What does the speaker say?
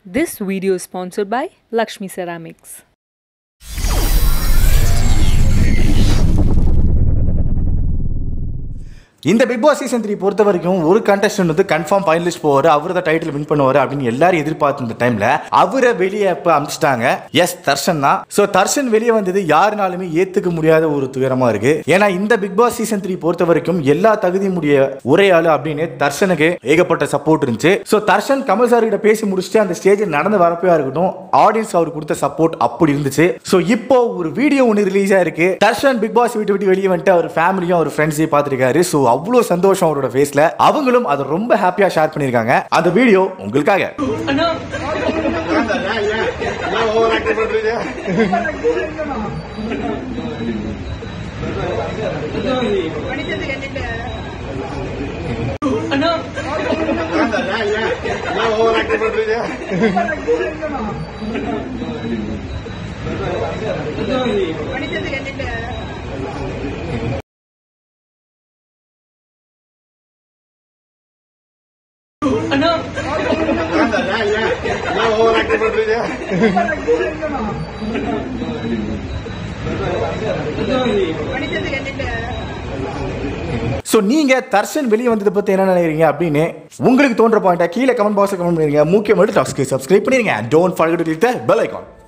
This video is sponsored by Lakshmi Ceramics. இந்த Bigg Boss season three பொறுத்த வரைக்கும் ஒரு கண்டஸ்டன்ட் வந்து கன்ஃபார்ம் ஃபைனலிஸ்ட் போவார் அவர் தான் டைட்டில் வின் பண்ணுவார் அப்படின்னு எல்லாரும் எதிர்பார்த்த இந்த டைம்ல அவரை வெளியே இப்ப அமிச்சிட்டாங்க எஸ் தர்ஷன் தான் ஸோ தர்ஷன் வெளியே வந்தது யாருனாலுமே ஏத்துக்க முடியாத ஒரு துயரமா இருக்கு ஏன்னா இந்த பிக் பாஸ் சீசன் த்ரீ பொறுத்த வரைக்கும் எல்லா தகுதியும் உடைய ஒரே ஆளு அப்படின்னு தர்ஷனுக்கு ஏகப்பட்ட சப்போர்ட் இருந்துச்சு ஸோ தர்ஷன் கமல் சார் கிட்ட பேசி முடிச்சுட்டு அந்த ஸ்டேஜில் நடந்து வரப்பையா இருக்கட்டும் ஆடியன்ஸ் அவர் கொடுத்த சப்போர்ட் அப்படி இருந்துச்சு ஸோ இப்போ ஒரு வீடியோ ஒன்று ரிலீஸ் ஆயிருக்கு தர்ஷன் பிக் பாஸ் விட்டு விட்டு வெளியே வந்துட்டு அவர் ஃபேமிலியும் அவர் ஃப்ரெண்ட்ஸையும் பார்த்துருக்காரு ஸோ அவ்வளோ சந்தோஷம் அவரோட ஃபேஸ்ல அவங்களும் அதை ரொம்ப ஹாப்பியா ஷேர் பண்ணியிருக்காங்க அந்த வீடியோ உங்களுக்காக ஸோ நீங்க தர்ஷன் வெளியே வந்ததை பத்தி என்ன நினைக்கிறீங்க அப்படின்னு உங்களுக்கு தோன்ற பாயிண்டா கீழே கமெண்ட் பாக்ஸ்ல கமெண்ட் பண்ணிருங்க முக்கியமாக டாக்ஸ்க்கு சப்ஸ்கிரைப் பண்ணிருங்க don't forget to click the bell icon